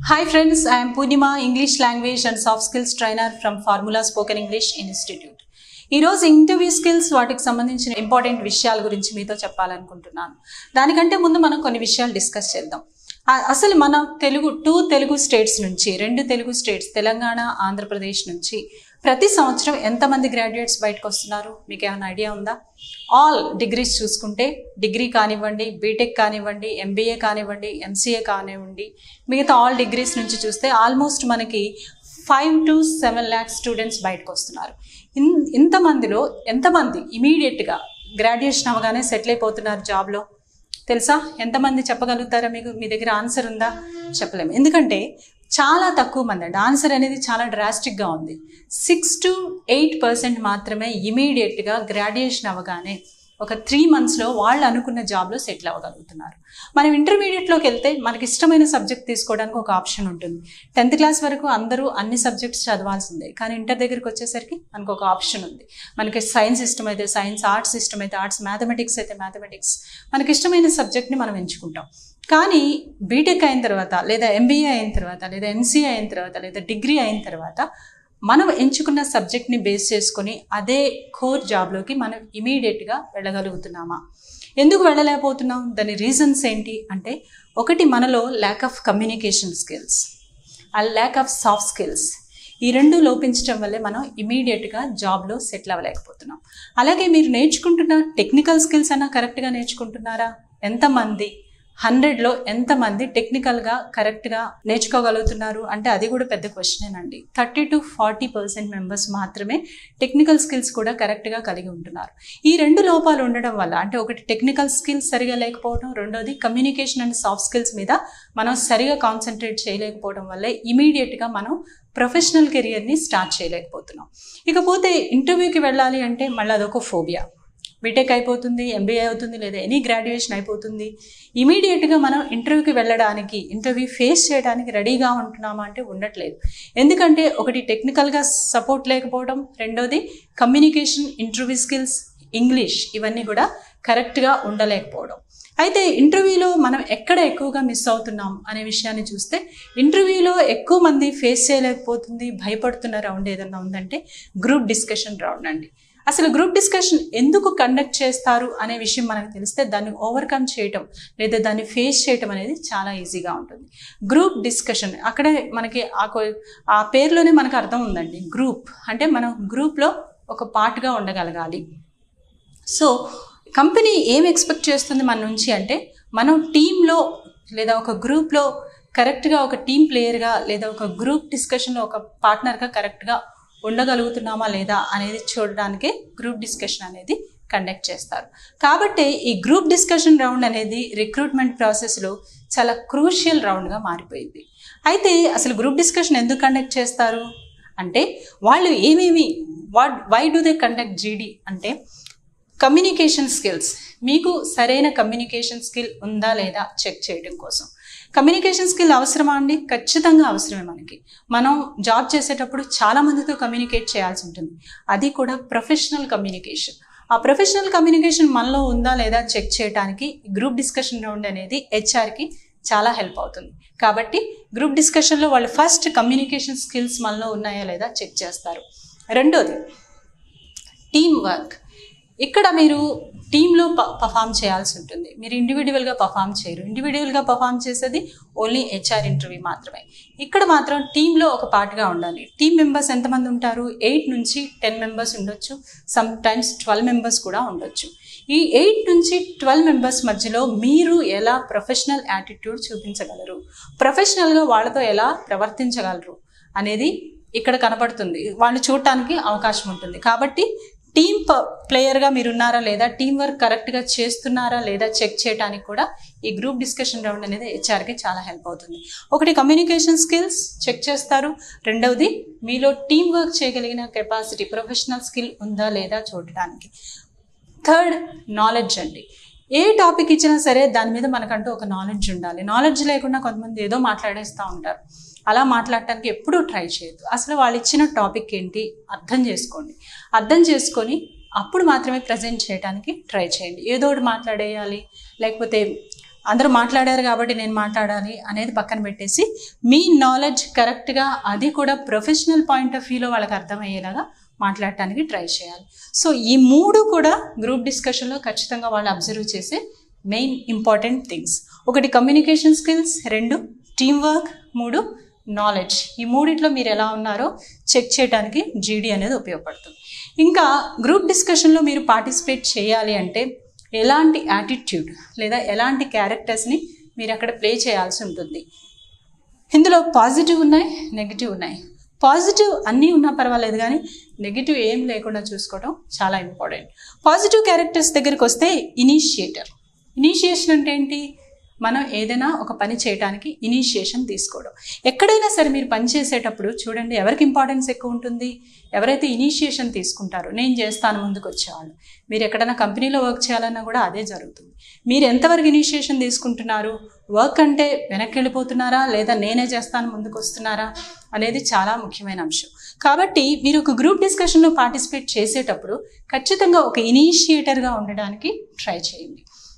Hi friends, I am Purnima, English language and soft skills trainer from Formula Spoken English Institute. ఈరోజు interview skills వాటికి సంబంధించిన important విషయాల గురించి మీతో చెప్పాలనుకుంటున్నాను దానికంటే ముందు మనం కొన్ని విషయాలు డిస్కస్ చేద్దాం ఆ- అసలు మన తెలుగు టూ తెలుగు స్టేట్స్ నుంచి రెండు తెలుగు స్టేట్స్ తెలంగాణ ఆంధ్రప్రదేశ్ నుంచి ప్రతి సంవత్సరం ఎంతమంది గ్రాడ్యుయేట్స్ బయటకు వస్తున్నారు మీకు ఏమైనా ఐడియా ఉందా ఆల్ డిగ్రీస్ చూసుకుంటే డిగ్రీ కానివ్వండి బీటెక్ కానివ్వండి ఎంబీఏ కానివ్వండి ఎంసీఏ కానివ్వండి మిగతా ఆల్ డిగ్రీస్ నుంచి చూస్తే ఆల్మోస్ట్ మనకి five to seven lakhs students బయటకు వస్తున్నారు ఇన్ ఇంతమందిలో ఎంతమంది ఇమీడియట్గా గ్రాడ్యుయేషన్ అవగానే సెటిల్ అయిపోతున్నారు జాబ్లో తెలుసా ఎంతమంది చెప్పగలుగుతారా మీకు మీ దగ్గర ఆన్సర్ ఉందా చెప్పలేము ఎందుకంటే చాలా తక్కువ మంది అండి ఆన్సర్ అనేది చాలా డ్రాస్టిక్గా ఉంది సిక్స్ టు ఎయిట్ పర్సెంట్ మాత్రమే ఇమీడియట్గా గ్రాడ్యుయేషన్ అవగానే ఒక త్రీ మంత్స్లో వాళ్ళు అనుకున్న జాబ్లో సెటిల్ అవ్వగలుగుతున్నారు మనం ఇంటర్మీడియట్లోకి వెళ్తే మనకి ఇష్టమైన సబ్జెక్ట్ తీసుకోవడానికి ఒక ఆప్షన్ ఉంటుంది టెన్త్ క్లాస్ వరకు అందరూ అన్ని సబ్జెక్ట్స్ చదవాల్సిందే కానీ ఇంటర్ దగ్గరికి వచ్చేసరికి మనకు ఒక ఆప్షన్ ఉంది మనకి సైన్స్ ఇష్టం అయితే సైన్స్ ఆర్ట్స్ ఇష్టం అయితే ఆర్ట్స్ మ్యాథమెటిక్స్ అయితే మ్యాథమెటిక్స్ మనకి ఇష్టమైన సబ్జెక్ట్ని మనం ఎంచుకుంటాం కానీ బీటెక్ అయిన తర్వాత లేదా ఎంబీఏ అయిన తర్వాత లేదా ఎంసీఏ అయిన తర్వాత లేదా డిగ్రీ అయిన తర్వాత మనం ఎంచుకున్న సబ్జెక్ట్ని బేస్ చేసుకొని అదే కోర్ జాబ్లోకి మనం ఇమీడియట్గా వెళ్ళగలుగుతున్నామా ఎందుకు వెళ్ళలేకపోతున్నాం దాని రీజన్స్ ఏంటి అంటే ఒకటి మనలో ల్యాక్ ఆఫ్ కమ్యూనికేషన్ స్కిల్స్ ఆ ల్యాక్ ఆఫ్ సాఫ్ట్ స్కిల్స్ ఈ రెండు లోపించడం వల్లే మనం ఇమీడియట్గా జాబ్లో సెటిల్ అవ్వలేకపోతున్నాం అలాగే మీరు నేర్చుకుంటున్న టెక్నికల్ స్కిల్స్ అన్నా కరెక్ట్గా నేర్చుకుంటున్నారా ఎంతమంది హండ్రెడ్లో ఎంతమంది టెక్నికల్గా కరెక్ట్గా నేర్చుకోగలుగుతున్నారు అంటే అది కూడా పెద్ద క్వశ్చనేనండి thirty to forty percent members మాత్రమే టెక్నికల్ స్కిల్స్ కూడా కరెక్ట్గా కలిగి ఉంటున్నారు ఈ రెండు లోపాలు ఉండడం వల్ల అంటే ఒకటి టెక్నికల్ స్కిల్స్ సరిగా లేకపోవడం రెండోది కమ్యూనికేషన్ అండ్ సాఫ్ట్ స్కిల్స్ మీద మనం సరిగా కాన్సన్ట్రేట్ చేయలేకపోవడం వల్లే ఇమీడియట్గా మనం ప్రొఫెషనల్ కెరియర్ని స్టార్ట్ చేయలేకపోతున్నాం ఇకపోతే ఇంటర్వ్యూకి వెళ్ళాలి అంటే మళ్ళీ అదొక ఫోబియా బీటెక్ అయిపోతుంది ఎంబీఏ అవుతుంది లేదా ఎనీ గ్రాడ్యుయేషన్ అయిపోతుంది ఇమీడియట్గా మనం ఇంటర్వ్యూకి వెళ్ళడానికి ఇంటర్వ్యూ ఫేస్ చేయడానికి రెడీగా ఉంటున్నామా అంటే ఉండట్లేదు ఎందుకంటే ఒకటి టెక్నికల్గా సపోర్ట్ లేకపోవడం రెండోది కమ్యూనికేషన్ ఇంటర్వ్యూ స్కిల్స్ ఇంగ్లీష్ ఇవన్నీ కూడా కరెక్ట్గా ఉండలేకపోవడం అయితే ఇంటర్వ్యూలో మనం ఎక్కడ ఎక్కువగా మిస్ అవుతున్నాం అనే విషయాన్ని చూస్తే ఇంటర్వ్యూలో ఎక్కువ మంది ఫేస్ చేయలేకపోతుంది భయపడుతున్న రౌండ్ ఏదన్నా ఉందంటే గ్రూప్ డిస్కషన్ రౌండ్ అండి అసలు గ్రూప్ డిస్కషన్ ఎందుకు కండక్ట్ చేస్తారు అనే విషయం మనకు తెలిస్తే దాన్ని ఓవర్కమ్ చేయటం లేదా దాన్ని ఫేస్ చేయటం అనేది చాలా ఈజీగా ఉంటుంది గ్రూప్ డిస్కషన్ అక్కడే మనకి ఆ కో- ఆ పేరులోనే మనకు అర్థం ఉందండి గ్రూప్ అంటే మనం గ్రూప్లో ఒక పార్ట్గా ఉండగలగాలి సో కంపెనీ ఏం ఎక్స్పెక్ట్ చేస్తుంది మన నుంచి అంటే మనం టీంలో లేదా ఒక గ్రూప్లో కరెక్ట్గా ఒక టీం ప్లేయర్గా లేదా ఒక గ్రూప్ డిస్కషన్లో ఒక పార్ట్నర్గా కరెక్ట్గా ఉండగలుగుతున్నామా లేదా అనేది చూడడానికే గ్రూప్ డిస్కషన్ అనేది కండక్ట్ చేస్తారు కాబట్టి ఈ గ్రూప్ డిస్కషన్ రౌండ్ అనేది రిక్రూట్మెంట్ ప్రాసెస్లో చాలా క్రూషియల్ రౌండ్గా మారిపోయింది అయితే అసలు గ్రూప్ డిస్కషన్ ఎందుకు కండక్ట్ చేస్తారు అంటే వాళ్ళు ఏమేమి what why do they conduct GD అంటే కమ్యూనికేషన్ స్కిల్స్ మీకు సరైన కమ్యూనికేషన్ స్కిల్ ఉందా లేదా చెక్ చేయడం కోసం కమ్యూనికేషన్ స్కిల్ అవసరమా అండి ఖచ్చితంగా అవసరమే మనకి మనం జాబ్ చేసేటప్పుడు చాలా మందితో కమ్యూనికేట్ చేయాల్సి ఉంటుంది అది కూడా ప్రొఫెషనల్ కమ్యూనికేషన్ ఆ ప్రొఫెషనల్ కమ్యూనికేషన్ మనలో ఉందా లేదా చెక్ చేయడానికి గ్రూప్ డిస్కషన్ రౌండ్ అనేది హెచ్ఆర్కి చాలా హెల్ప్ అవుతుంది కాబట్టి గ్రూప్ డిస్కషన్లో వాళ్ళు ఫస్ట్ కమ్యూనికేషన్ స్కిల్స్ మనలో ఉన్నాయా లేదా చెక్ చేస్తారు రెండోది టీమ్ వర్క్ ఇక్కడ మీరు టీంలో ప పర్ఫామ్ చేయాల్సి ఉంటుంది మీరు ఇండివిజువల్గా పర్ఫామ్ చేయరు ఇండివిజువల్గా పర్ఫామ్ చేసేది ఓన్లీ హెచ్ఆర్ ఇంటర్వ్యూ మాత్రమే ఇక్కడ మాత్రం టీంలో ఒక పార్ట్గా ఉండాలి టీం మెంబర్స్ ఎంతమంది ఉంటారు ఎయిట్ నుంచి టెన్ మెంబర్స్ ఉండొచ్చు సమ్ టైమ్స్ ట్వెల్వ్ మెంబర్స్ కూడా ఉండొచ్చు ఈ ఎయిట్ నుంచి ట్వెల్వ్ మెంబర్స్ మధ్యలో మీరు ఎలా ప్రొఫెషనల్ యాటిట్యూడ్ చూపించగలరు ప్రొఫెషనల్గా వాళ్ళతో ఎలా ప్రవర్తించగలరు అనేది ఇక్కడ కనబడుతుంది వాళ్ళు చూడటానికి అవకాశం ఉంటుంది కాబట్టి టీమ్ ప్లేయర్గా మీరు ఉన్నారా లేదా టీం వర్క్ కరెక్ట్గా చేస్తున్నారా లేదా చెక్ చేయడానికి కూడా ఈ గ్రూప్ డిస్కషన్ రౌండ్ అనేది హెచ్ఆర్కి చాలా హెల్ప్ అవుతుంది ఒకటి కమ్యూనికేషన్ స్కిల్స్ చెక్ చేస్తారు రెండవది మీలో టీం వర్క్ చేయగలిగిన కెపాసిటీ ప్రొఫెషనల్ స్కిల్ ఉందా లేదా చూడటానికి థర్డ్ నాలెడ్జ్ అండి ఏ టాపిక్ ఇచ్చినా సరే దాని మీద మనకంటూ ఒక నాలెడ్జ్ ఉండాలి నాలెడ్జ్ లేకుండా కొంతమంది ఏదో మాట్లాడేస్తూ ఉంటారు అలా మాట్లాడటానికి ఎప్పుడూ ట్రై చేయొద్దు అసలు వాళ్ళు ఇచ్చిన టాపిక్ ఏంటి అర్థం చేసుకోండి అర్థం చేసుకొని అప్పుడు మాత్రమే ప్రజెంట్ చేయడానికి ట్రై చేయండి ఏదో ఒకటి మాట్లాడేయాలి లేకపోతే అందరూ మాట్లాడారు కాబట్టి నేను మాట్లాడాలి అనేది పక్కన పెట్టేసి మీ నాలెడ్జ్ కరెక్ట్గా అది కూడా ప్రొఫెషనల్ పాయింట్ ఆఫ్ వ్యూలో వాళ్ళకి అర్థమయ్యేలాగా మాట్లాడటానికి ట్రై చేయాలి సో ఈ మూడు కూడా గ్రూప్ డిస్కషన్లో ఖచ్చితంగా వాళ్ళు అబ్జర్వ్ చేసే మెయిన్ ఇంపార్టెంట్ థింగ్స్ ఒకటి కమ్యూనికేషన్ స్కిల్స్ రెండు టీం వర్క్ మూడు నాలెడ్జ్ ఈ మూడిట్లో మీరు ఎలా ఉన్నారో చెక్ చేయడానికి జీడీ అనేది ఉపయోగపడుతుంది ఇంకా గ్రూప్ డిస్కషన్లో మీరు పార్టిసిపేట్ చేయాలి అంటే ఎలాంటి యాటిట్యూడ్ లేదా ఎలాంటి క్యారెక్టర్స్ని మీరు అక్కడ ప్లే చేయాల్సి ఉంటుంది ఇందులో పాజిటివ్ ఉన్నాయి నెగిటివ్ ఉన్నాయి పాజిటివ్ అన్నీ ఉన్నా పర్వాలేదు కానీ నెగిటివ్ ఏం లేకుండా చూసుకోవడం చాలా ఇంపార్టెంట్ పాజిటివ్ క్యారెక్టర్స్ దగ్గరికి వస్తే ఇనిషియేటర్ ఇనిషియేషన్ అంటే ఏంటి మనం ఏదైనా ఒక పని చేయడానికి ఇనిషియేషన్ తీసుకోవడం ఎక్కడైనా సరే మీరు పని చేసేటప్పుడు చూడండి ఎవరికి ఇంపార్టెన్స్ ఎక్కువ ఉంటుంది ఎవరైతే ఇనిషియేషన్ తీసుకుంటారో నేను చేస్తాను ముందుకు వచ్చేవాళ్ళు మీరు ఎక్కడైనా కంపెనీలో వర్క్ చేయాలన్నా కూడా అదే జరుగుతుంది మీరు ఎంతవరకు ఇనిషియేషన్ తీసుకుంటున్నారు వర్క్ అంటే వెనక్కి వెళ్ళిపోతున్నారా లేదా నేనే చేస్తాను ముందుకు వస్తున్నారా అనేది చాలా ముఖ్యమైన అంశం కాబట్టి మీరు ఒక గ్రూప్ డిస్కషన్లో పార్టిసిపేట్ చేసేటప్పుడు ఖచ్చితంగా ఒక ఇనిషియేటర్గా ఉండడానికి ట్రై చేయండి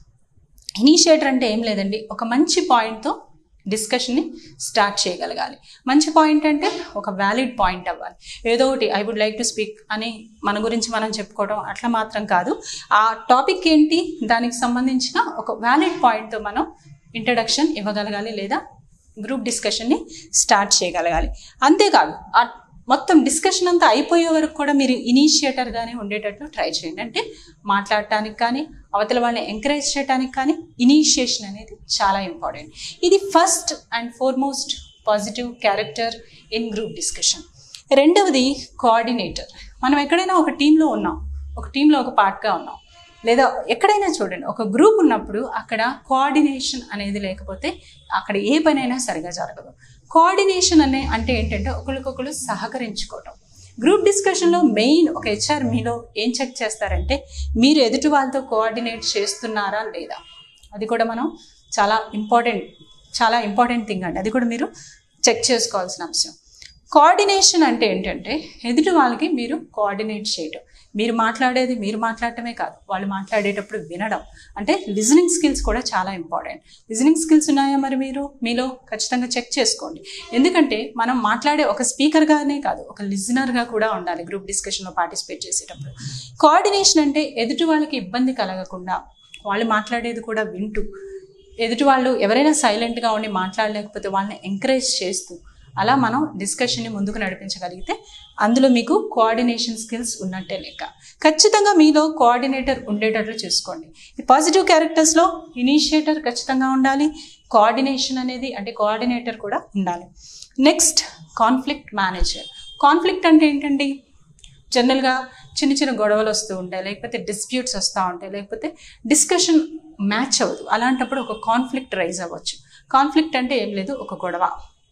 ఇనిషియేటర్ అంటే ఏం లేదండి ఒక మంచి పాయింట్తో డిస్కషన్ని స్టార్ట్ చేయగలగాలి మంచి పాయింట్ అంటే ఒక వ్యాలిడ్ పాయింట్ అవ్వాలి ఏదో ఒకటి I would like to speak అని మన గురించి మనం చెప్పుకోవడం అట్లా మాత్రం కాదు ఆ టాపిక్ ఏంటి దానికి సంబంధించిన ఒక వ్యాలిడ్ పాయింట్తో మనం ఇంట్రడక్షన్ ఇవ్వగలగాలి లేదా గ్రూప్ డిస్కషన్ని స్టార్ట్ చేయగలగాలి అంతేకాదు ఆ మొత్తం డిస్కషన్ అంతా అయిపోయే వరకు కూడా మీరు ఇనిషియేటర్గానే ఉండేటట్లు ట్రై చేయండి అంటే మాట్లాడటానికి కానీ అవతల వాళ్ళని ఎంకరేజ్ చేయడానికి కానీ ఇనిషియేషన్ అనేది చాలా ఇంపార్టెంట్ ఇది first and foremost positive character in group discussion రెండవది కోఆర్డినేటర్ మనం ఎక్కడైనా ఒక టీంలో ఉన్నాం ఒక టీంలో ఒక పార్ట్గా ఉన్నాం లేదా ఎక్కడైనా చూడండి ఒక గ్రూప్ ఉన్నప్పుడు అక్కడ కోఆర్డినేషన్ అనేది లేకపోతే అక్కడ ఏ పనైనా సరిగా జరగదు కోఆర్డినేషన్ అనే అంటే ఏంటంటే ఒకరికొకరు సహకరించుకోవటం గ్రూప్ డిస్కషన్లో మెయిన్ ఒక హెచ్ఆర్ మీలో ఏం చెక్ చేస్తారంటే మీరు ఎదుటి వాళ్ళతో కోఆర్డినేట్ చేస్తున్నారా లేదా అది కూడా మనం చాలా ఇంపార్టెంట్ చాలా ఇంపార్టెంట్ థింగ్ అండి అది కూడా మీరు చెక్ చేసుకోవాల్సిన అంశం కోఆర్డినేషన్ అంటే ఏంటంటే ఎదుటి వాళ్ళకి మీరు కోఆర్డినేట్ చేయడం మీరు మాట్లాడేది మీరు మాట్లాడటమే కాదు వాళ్ళు మాట్లాడేటప్పుడు వినడం అంటే లిజనింగ్ స్కిల్స్ కూడా చాలా ఇంపార్టెంట్ లిజనింగ్ స్కిల్స్ ఉన్నాయా మరి మీరు మీలో ఖచ్చితంగా చెక్ చేసుకోండి ఎందుకంటే మనం మాట్లాడే ఒక స్పీకర్గానే కాదు ఒక లిజనర్గా కూడా ఉండాలి గ్రూప్ డిస్కషన్లో పార్టిసిపేట్ చేసేటప్పుడు కోఆర్డినేషన్ అంటే ఎదుటి వాళ్ళకి ఇబ్బంది కలగకుండా వాళ్ళు మాట్లాడేది కూడా వింటూ ఎదుటి వాళ్ళు ఎవరైనా సైలెంట్గా ఉండి మాట్లాడలేకపోతే వాళ్ళని ఎంకరేజ్ చేస్తూ అలా మనం డిస్కషన్ని ముందుకు నడిపించగలిగితే అందులో మీకు కోఆర్డినేషన్ స్కిల్స్ ఉన్నట్టే లెక్క ఖచ్చితంగా మీలో కోఆర్డినేటర్ ఉండేటట్లు చూసుకోండి ఈ పాజిటివ్ క్యారెక్టర్స్లో ఇనిషియేటర్ ఖచ్చితంగా ఉండాలి కోఆర్డినేషన్ అనేది అంటే కోఆర్డినేటర్ కూడా ఉండాలి నెక్స్ట్ కాన్ఫ్లిక్ట్ మేనేజర్ కాన్ఫ్లిక్ట్ అంటే ఏంటండి జనరల్గా చిన్న చిన్న గొడవలు వస్తూ ఉంటాయి లేకపోతే డిస్ప్యూట్స్ వస్తూ ఉంటాయి లేకపోతే డిస్కషన్ మ్యాచ్ అవ్వదు అలాంటప్పుడు ఒక కాన్ఫ్లిక్ట్ రైజ్ అవ్వచ్చు కాన్ఫ్లిక్ట్ అంటే ఏం లేదు ఒక గొడవ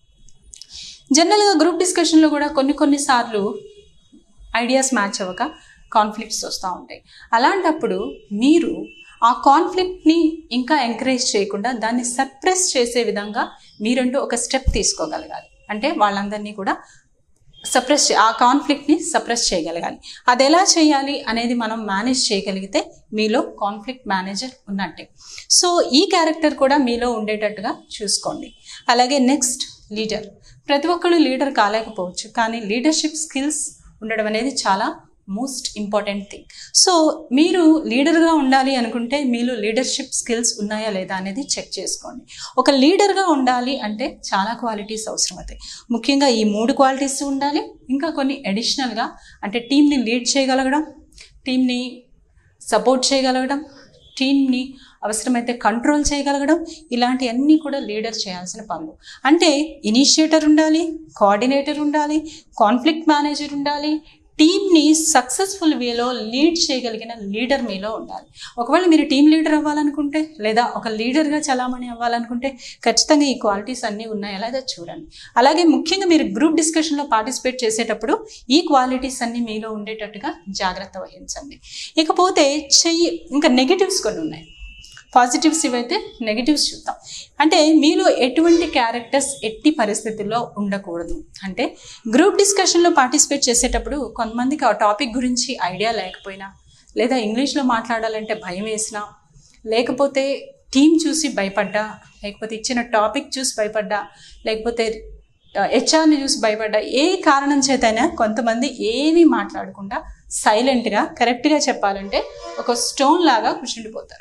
జనరల్గా గ్రూప్ డిస్కషన్లో కూడా కొన్ని కొన్నిసార్లు ఐడియాస్ మ్యాచ్ అవ్వక కాన్ఫ్లిక్ట్స్ వస్తూ ఉంటాయి అలాంటప్పుడు మీరు ఆ కాన్ఫ్లిక్ట్ని ఇంకా ఎంకరేజ్ చేయకుండా దాన్ని సప్రెస్ చేసే విధంగా మీరంటూ ఒక స్టెప్ తీసుకోగలగాలి అంటే వాళ్ళందరినీ కూడా సప్రెస్ ఆ కాన్ఫ్లిక్ట్ని సప్రెస్ చేయగలగాలి అది ఎలా చేయాలి అనేది మనం మేనేజ్ చేయగలిగితే మీలో కాన్ఫ్లిక్ట్ మేనేజర్ ఉన్నట్టే సో ఈ క్యారెక్టర్ కూడా మీలో ఉండేటట్టుగా చూసుకోండి అలాగే నెక్స్ట్ లీడర్ ప్రతి ఒక్కళ్ళు లీడర్ కాలేకపోవచ్చు కానీ లీడర్షిప్ స్కిల్స్ ఉండడం అనేది చాలా మోస్ట్ ఇంపార్టెంట్ థింగ్ సో మీరు లీడర్గా ఉండాలి అనుకుంటే మీలో లీడర్షిప్ స్కిల్స్ ఉన్నాయా లేదా అనేది చెక్ చేసుకోండి ఒక లీడర్గా ఉండాలి అంటే చాలా క్వాలిటీస్ అవసరం అవుతాయి ముఖ్యంగా ఈ మూడు క్వాలిటీస్ ఉండాలి ఇంకా కొన్ని అడిషనల్గా అంటే టీంని లీడ్ చేయగలగడం టీంని సపోర్ట్ చేయగలగడం టీంని అవసరమైతే కంట్రోల్ చేయగలగడం ఇలాంటివన్నీ కూడా లీడర్ చేయాల్సిన పనులు అంటే ఇనిషియేటర్ ఉండాలి కోఆర్డినేటర్ ఉండాలి కాన్ఫ్లిక్ట్ మేనేజర్ ఉండాలి టీంని సక్సెస్ఫుల్ వేలో లీడ్ చేయగలిగిన లీడర్ మీలో ఉండాలి ఒకవేళ మీరు టీం లీడర్ అవ్వాలనుకుంటే లేదా ఒక లీడర్గా చలామణి అవ్వాలనుకుంటే ఖచ్చితంగా ఈ క్వాలిటీస్ అన్నీ ఉన్నాయా లేదా చూడండి అలాగే ముఖ్యంగా మీరు గ్రూప్ డిస్కషన్లో పార్టిసిపేట్ చేసేటప్పుడు ఈ క్వాలిటీస్ అన్నీ మీలో ఉండేటట్టుగా జాగ్రత్త వహించండి ఇకపోతే చెయ్యి ఇంకా నెగిటివ్స్ కొన్ని ఉన్నాయి పాజిటివ్స్ ఇవైతే నెగిటివ్స్ చూద్దాం అంటే మీలో ఎటువంటి క్యారెక్టర్స్ ఎట్టి పరిస్థితుల్లో ఉండకూడదు అంటే గ్రూప్ డిస్కషన్లో పార్టిసిపేట్ చేసేటప్పుడు కొంతమందికి ఆ టాపిక్ గురించి ఐడియా లేకపోయినా లేదా ఇంగ్లీష్లో మాట్లాడాలంటే భయం వేసినా లేకపోతే టీం చూసి భయపడ్డా లేకపోతే ఇచ్చిన టాపిక్ చూసి భయపడ్డా లేకపోతే హెచ్ఆర్ని చూసి భయపడ్డా ఏ కారణం చేతైనా కొంతమంది ఏమీ మాట్లాడకుండా సైలెంట్గా కరెక్ట్గా చెప్పాలంటే ఒక స్టోన్ లాగా కూర్చుండిపోతారు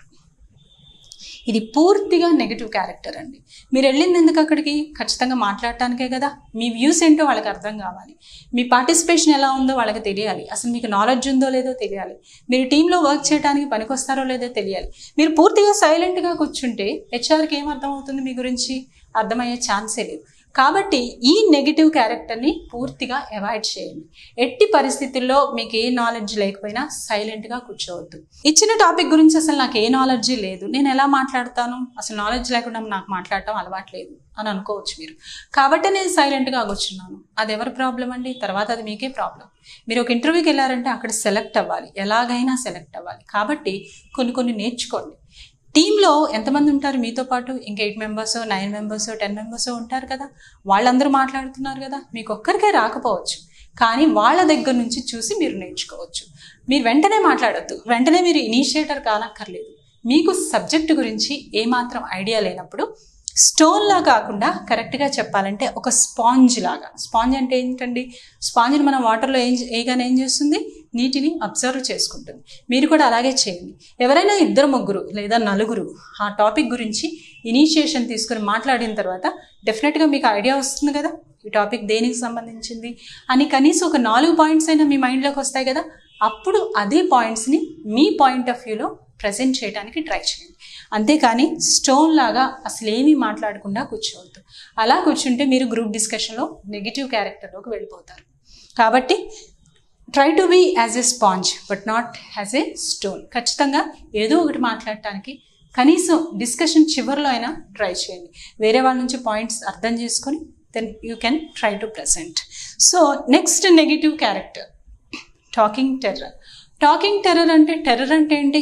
ఇది పూర్తిగా నెగిటివ్ క్యారెక్టర్ అండి మీరు వెళ్ళింది ఎందుకు అక్కడికి ఖచ్చితంగా మాట్లాడటానికే కదా మీ వ్యూస్ ఏంటో వాళ్ళకి అర్థం కావాలి మీ పార్టిసిపేషన్ ఎలా ఉందో వాళ్ళకి తెలియాలి అసలు మీకు నాలెడ్జ్ ఉందో లేదో తెలియాలి మీరు టీంలో వర్క్ చేయడానికి పనికొస్తారో లేదో తెలియాలి మీరు పూర్తిగా సైలెంట్గా కూర్చుంటే హెచ్ఆర్కి ఏం అర్థం అవుతుంది మీ గురించి అర్థమయ్యే ఛాన్సే లేదు కాబట్టి ఈ నెగిటివ్ క్యారెక్టర్ని పూర్తిగా అవాయిడ్ చేయండి ఎట్టి పరిస్థితుల్లో మీకు ఏ నాలెడ్జ్ లేకపోయినా సైలెంట్గా కూర్చోవద్దు ఇచ్చిన టాపిక్ గురించి అసలు నాకు ఏ నాలెడ్జ్ లేదు నేను ఎలా మాట్లాడతాను అసలు నాలెడ్జ్ లేకుండా నాకు మాట్లాడటం అలవాట్లేదు అని అనుకోవచ్చు మీరు కాబట్టి నేను సైలెంట్గా కూర్చున్నాను అది ఎవరి ప్రాబ్లం అండి తర్వాత అది మీకే ప్రాబ్లం మీరు ఒక ఇంటర్వ్యూకి వెళ్ళారంటే అక్కడ సెలెక్ట్ అవ్వాలి ఎలాగైనా సెలెక్ట్ అవ్వాలి కాబట్టి కొన్ని కొన్ని నేర్చుకోండి టీంలో ఎంతమంది ఉంటారు మీతో పాటు ఇంకా eight members nine members ten members ఉంటారు కదా వాళ్ళందరూ మాట్లాడుతున్నారు కదా మీకు ఒక్కరికే రాకపోవచ్చు కానీ వాళ్ళ దగ్గర నుంచి చూసి మీరు నేర్చుకోవచ్చు మీరు వెంటనే మాట్లాడొద్దు వెంటనే మీరు ఇనిషియేటర్ కానక్కర్లేదు మీకు సబ్జెక్ట్ గురించి ఏమాత్రం ఐడియా లేనప్పుడు స్టోన్లా కాకుండా కరెక్ట్గా చెప్పాలంటే ఒక స్పాంజ్ లాగా స్పాంజ్ అంటే ఏంటండి స్పాంజ్ని మనం వాటర్లో ఏం వేయగానే ఏం చేస్తుంది నీటిని అబ్జర్వ్ చేసుకుంటుంది మీరు కూడా అలాగే చేయండి ఎవరైనా ఇద్దరు ముగ్గురు లేదా నలుగురు ఆ టాపిక్ గురించి ఇనిషియేషన్ తీసుకుని మాట్లాడిన తర్వాత డెఫినెట్గా మీకు ఐడియా వస్తుంది కదా ఈ టాపిక్ దేనికి సంబంధించింది అని కనీసం ఒక నాలుగు పాయింట్స్ అయినా మీ మైండ్లోకి వస్తాయి కదా అప్పుడు అదే పాయింట్స్ని మీ పాయింట్ ఆఫ్ వ్యూలో ప్రజెంట్ చేయడానికి ట్రై చేయండి అంతేకాని స్టోన్ లాగా అసలు ఏమీ మాట్లాడకుండా కూర్చోవద్దు అలా కూర్చుంటే మీరు గ్రూప్ డిస్కషన్లో నెగిటివ్ క్యారెక్టర్లోకి వెళ్ళిపోతారు కాబట్టి try to be as a sponge but not as a stone ఖచ్చితంగా ఏదో ఒకటి మాట్లాడటానికి కనీసం డిస్కషన్ చివరిలో అయినా ట్రై చేయండి వేరే వాళ్ళ నుంచి పాయింట్స్ అర్థం చేసుకొని then you can try to present so next negative character talking terror talking terror అంటే టెర్రర్ అంటే ఏంటి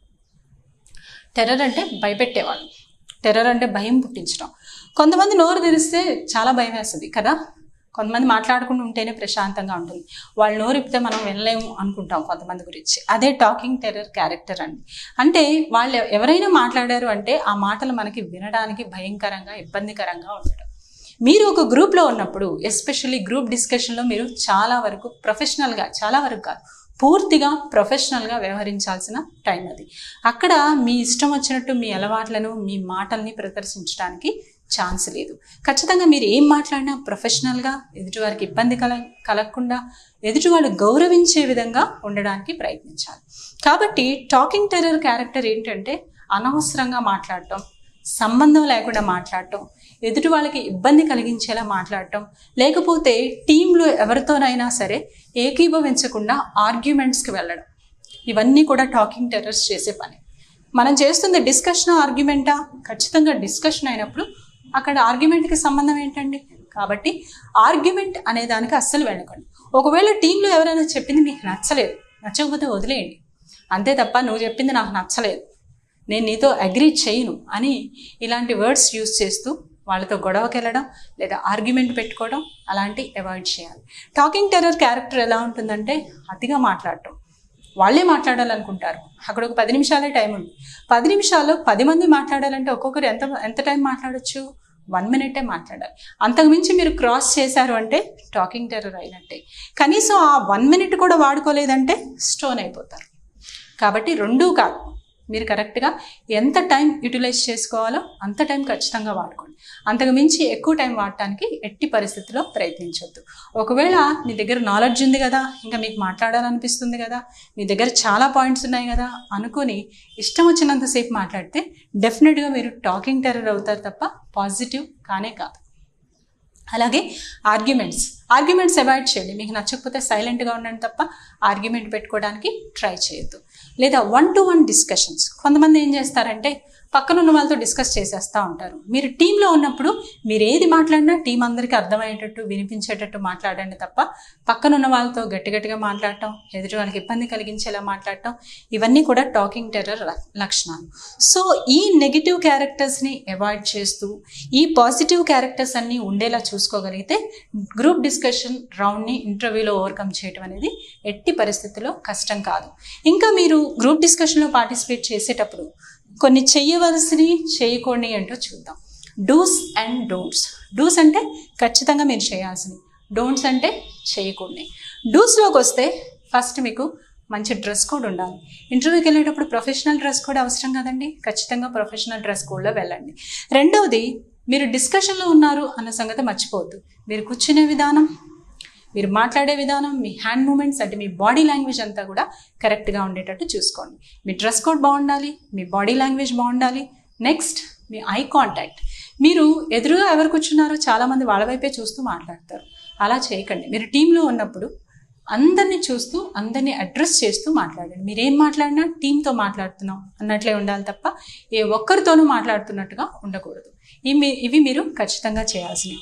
టెర్రర్ అంటే భయపెట్టేవాళ్ళు టెర్రర్ అంటే భయం పుట్టించడం కొంతమంది నోరు తెరిస్తే చాలా భయం వేస్తుంది కదా కొంతమంది మాట్లాడకుండా ఉంటేనే ప్రశాంతంగా ఉంటుంది వాళ్ళు నోరు ఇప్పితే మనం వినలేము అనుకుంటాం కొంతమంది గురించి అదే టాకింగ్ టెర్రర్ క్యారెక్టర్ అండి అంటే వాళ్ళు ఎవరైనా మాట్లాడారు అంటే ఆ మాటలు మనకి వినడానికి భయంకరంగా ఇబ్బందికరంగా ఉండడం మీరు ఒక గ్రూప్లో ఉన్నప్పుడు ఎస్పెషల్లీ గ్రూప్ డిస్కషన్లో మీరు చాలా వరకు ప్రొఫెషనల్గా చాలా వరకు కాదు పూర్తిగా ప్రొఫెషనల్గా వ్యవహరించాల్సిన టైం అది అక్కడ మీ ఇష్టం వచ్చినట్టు మీ అలవాట్లను మీ మాటల్ని ప్రదర్శించడానికి ఛాన్స్ లేదు ఖచ్చితంగా మీరు ఏం మాట్లాడినా ప్రొఫెషనల్గా ఎదుటివారికి ఇబ్బంది కల కలగకుండా ఎదుటివాళ్ళు గౌరవించే విధంగా ఉండడానికి ప్రయత్నించాలి కాబట్టి టాకింగ్ టెర్రర్ క్యారెక్టర్ ఏంటంటే అనవసరంగా మాట్లాడటం సంబంధం లేకుండా మాట్లాడటం ఎదుటి వాళ్ళకి ఇబ్బంది కలిగించేలా మాట్లాడటం లేకపోతే టీంలో ఎవరితోనైనా సరే ఏకీభవించకుండా ఆర్గ్యుమెంట్స్కి వెళ్ళడం ఇవన్నీ కూడా టాకింగ్ టెర్రర్స్ చేసే పని మనం చేస్తుంది డిస్కషన్ ఆర్గ్యుమెంటా ఖచ్చితంగా డిస్కషన్ అయినప్పుడు అక్కడ ఆర్గ్యుమెంట్కి సంబంధం ఏంటండి కాబట్టి ఆర్గ్యుమెంట్ అనే దానికి అస్సలు వెళ్ళకండి ఒకవేళ టీంలో ఎవరైనా చెప్పింది మీకు నచ్చలేదు నచ్చకపోతే వదిలేయండి అంతే తప్ప నువ్వు చెప్పింది నాకు నచ్చలేదు నేను నీతో అగ్రీ చేయను అని ఇలాంటి వర్డ్స్ యూస్ చేస్తూ వాళ్ళతో గొడవకి వెళ్ళడం లేదా ఆర్గ్యుమెంట్ పెట్టుకోవడం అలాంటి అవాయిడ్ చేయాలి టాకింగ్ టెర్రర్ క్యారెక్టర్ ఎలా ఉంటుందంటే అతిగా మాట్లాడటం వాళ్ళే మాట్లాడాలనుకుంటారు అక్కడ ఒక పది నిమిషాలే టైం ఉంది పది నిమిషాల్లో పది మంది మాట్లాడాలంటే ఒక్కొక్కరు ఎంత ఎంత టైం మాట్లాడొచ్చు వన్ మినిటే మాట్లాడాలి అంతకుమించి మీరు క్రాస్ చేశారు అంటే టాకింగ్ టెర్రర్ అయినట్టే కనీసం ఆ వన్ మినిట్ కూడా వాడుకోలేదంటే స్టోన్ అయిపోతారు కాబట్టి రెండూ కాదు మీరు కరెక్ట్గా ఎంత టైం యూటిలైజ్ చేసుకోవాలో అంత టైం ఖచ్చితంగా వాడుకోండి అంతకు మించి ఎక్కువ టైం వాడటానికి ఎట్టి పరిస్థితిలో ప్రయత్నించొద్దు ఒకవేళ మీ దగ్గర నాలెడ్జ్ ఉంది కదా ఇంకా మీకు మాట్లాడాలనిపిస్తుంది కదా మీ దగ్గర చాలా పాయింట్స్ ఉన్నాయి కదా అనుకొని ఇష్టం వచ్చినంతసేపు మాట్లాడితే డెఫినెట్గా మీరు టాకింగ్ టెర్రర్ అవుతారు తప్ప పాజిటివ్ కానే కాదు అలాగే ఆర్గ్యుమెంట్స్ ఆర్గ్యుమెంట్స్ అవాయిడ్ చేయండి మీకు నచ్చకపోతే సైలెంట్గా ఉండండి తప్ప ఆర్గ్యుమెంట్ పెట్టుకోవడానికి ట్రై చేయొద్దు లేదా వన్ టు వన్ డిస్కషన్స్ కొంతమంది ఏం చేస్తారంటే పక్కన ఉన్న వాళ్ళతో డిస్కస్ చేసేస్తూ ఉంటారు మీరు టీంలో ఉన్నప్పుడు మీరు ఏది మాట్లాడినా టీం అందరికీ అర్థమయ్యేటట్టు వినిపించేటట్టు మాట్లాడండి తప్ప పక్కన ఉన్న వాళ్ళతో గట్టి గట్టిగా మాట్లాడటం ఎదుటి వాళ్ళకి ఇబ్బంది కలిగించేలా మాట్లాడటం ఇవన్నీ కూడా టాకింగ్ టెర్రర్ లక్షణాలు సో ఈ నెగిటివ్ క్యారెక్టర్స్ని అవాయిడ్ చేస్తూ ఈ పాజిటివ్ క్యారెక్టర్స్ అన్నీ ఉండేలా చూసుకోగలిగితే గ్రూప్ డిస్కషన్ రౌండ్ని ఇంటర్వ్యూలో ఓవర్కమ్ చేయడం అనేది ఎట్టి పరిస్థితుల్లో కష్టం కాదు ఇంకా మీరు గ్రూప్ డిస్కషన్లో పార్టిసిపేట్ చేసేటప్పుడు కొన్ని చెయ్యవలసినవి చేయకూడని ఏంటో చూద్దాం డూస్ అండ్ డోంట్స్ డూస్ అంటే ఖచ్చితంగా మీరు చేయాల్సినవి డోంట్స్ అంటే చేయకూడని డూస్లోకి వస్తే ఫస్ట్ మీకు మంచి డ్రెస్ కోడ్ ఉండాలి ఇంటర్వ్యూకి వెళ్ళేటప్పుడు ప్రొఫెషనల్ డ్రెస్ కోడ్ అవసరం కదండి ఖచ్చితంగా ప్రొఫెషనల్ డ్రెస్ కోడ్లో వెళ్ళండి రెండవది మీరు డిస్కషన్లో ఉన్నారు అన్న సంగతి మర్చిపోవద్దు మీరు కూర్చునే విధానం మీరు మాట్లాడే విధానం మీ హ్యాండ్ మూమెంట్స్ అంటే మీ బాడీ లాంగ్వేజ్ అంతా కూడా కరెక్ట్గా ఉండేటట్టు చూసుకోండి మీ డ్రెస్ కోడ్ బాగుండాలి మీ బాడీ లాంగ్వేజ్ బాగుండాలి నెక్స్ట్ మీ ఐ కాంటాక్ట్ మీరు ఎదురుగా ఎవరు కూర్చున్నారో చాలామంది వాళ్ళ వైపే చూస్తూ మాట్లాడతారు అలా చేయకండి మీరు టీంలో ఉన్నప్పుడు అందరినీ చూస్తూ అందరినీ అడ్రస్ చేస్తూ మాట్లాడండి మీరు ఏం మాట్లాడినా టీంతో మాట్లాడుతున్నాం అన్నట్లే ఉండాలి తప్ప ఏ ఒక్కరితోనూ మాట్లాడుతున్నట్టుగా ఉండకూడదు ఇవి ఇవి మీరు ఖచ్చితంగా చేయాల్సినవి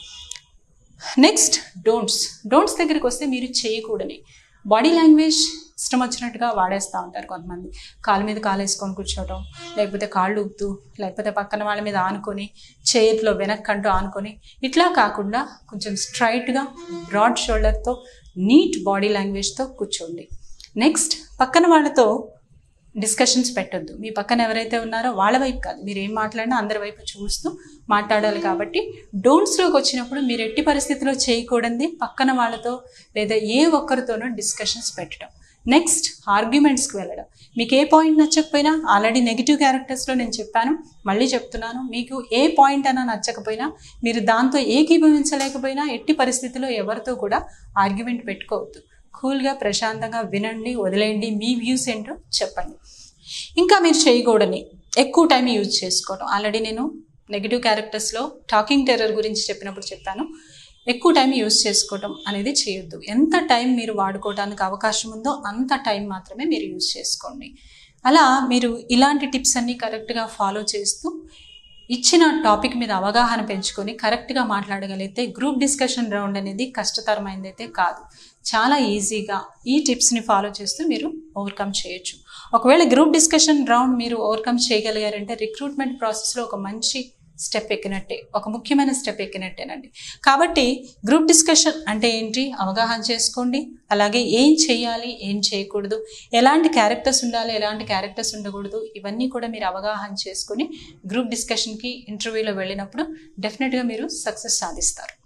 నెక్స్ట్ డోంట్స్ డోంట్స్ దగ్గరికి వస్తే మీరు చేయకూడని బాడీ లాంగ్వేజ్ ఇష్టం వచ్చినట్టుగా వాడేస్తూ ఉంటారు కొంతమంది కాలు మీద కాలు వేసుకొని కూర్చోవటం లేకపోతే కాళ్ళు ఊపుతూ లేకపోతే పక్కన వాళ్ళ మీద ఆనుకొని చైర్లో వెనక్కంటూ ఆనుకొని ఇట్లా కాకుండా కొంచెం స్ట్రైట్గా బ్రాడ్ షోల్డర్తో నీట్ బాడీ లాంగ్వేజ్తో కూర్చోండి నెక్స్ట్ పక్కన వాళ్ళతో డిస్కషన్స్ పెట్టొద్దు మీ పక్కన ఎవరైతే ఉన్నారో వాళ్ళ వైపు కాదు మీరు ఏం మాట్లాడినా అందరి వైపు చూస్తూ మాట్లాడాలి కాబట్టి డోంట్స్లోకి వచ్చినప్పుడు మీరు ఎట్టి పరిస్థితిలో చేయకూడదు పక్కన వాళ్ళతో లేదా ఏ ఒక్కరితోనో డిస్కషన్స్ పెట్టడం నెక్స్ట్ ఆర్గ్యుమెంట్స్కి వెళ్ళడం మీకు ఏ పాయింట్ నచ్చకపోయినా ఆల్రెడీ నెగిటివ్ క్యారెక్టర్స్లో నేను చెప్పాను మళ్ళీ చెప్తున్నాను మీకు ఏ పాయింట్ అయినా నచ్చకపోయినా మీరు దాంతో ఏకీభవించలేకపోయినా ఎట్టి పరిస్థితిలో ఎవరితో కూడా ఆర్గ్యుమెంట్ పెట్టుకోవద్దు కూల్గా ప్రశాంతంగా వినండి వదిలేయండి మీ వ్యూస్ ఏంటో చెప్పండి ఇంకా మీరు చేయకూడని ఎక్కువ టైం యూజ్ చేసుకోవడం ఆల్రెడీ నేను నెగిటివ్ క్యారెక్టర్స్లో టాకింగ్ టెర్రర్ గురించి చెప్పినప్పుడు చెప్పాను ఎక్కువ టైం యూజ్ చేసుకోవడం అనేది చేయొద్దు ఎంత టైం మీరు వాడుకోవడానికి అవకాశం ఉందో అంత టైం మాత్రమే మీరు యూజ్ చేసుకోండి అలా మీరు ఇలాంటి టిప్స్ అన్నీ కరెక్ట్గా ఫాలో చేస్తూ ఇచ్చిన టాపిక్ మీద అవగాహన పెంచుకొని కరెక్ట్గా మాట్లాడగలిగితే గ్రూప్ డిస్కషన్ రౌండ్ అనేది కష్టతరమైనది అయితే కాదు చాలా ఈజీగా ఈ టిప్స్ని ఫాలో చేస్తూ మీరు ఓవర్కమ్ చేయొచ్చు ఒకవేళ గ్రూప్ డిస్కషన్ రౌండ్ మీరు ఓవర్కమ్ చేయగలిగారంటే రిక్రూట్మెంట్ ప్రాసెస్లో ఒక మంచి స్టెప్ ఎక్కినట్టే ఒక ముఖ్యమైన స్టెప్ ఎక్కినట్టేనండి కాబట్టి గ్రూప్ డిస్కషన్ అంటే ఏంటి అవగాహన చేసుకోండి అలాగే ఏం చేయాలి ఏం చేయకూడదు ఎలాంటి క్యారెక్టర్స్ ఉండాలి ఎలాంటి క్యారెక్టర్స్ ఉండకూడదు ఇవన్నీ కూడా మీరు అవగాహన చేసుకొని గ్రూప్ డిస్కషన్కి ఇంటర్వ్యూలో వెళ్ళినప్పుడు డెఫినెట్గా మీరు సక్సెస్ సాధిస్తారు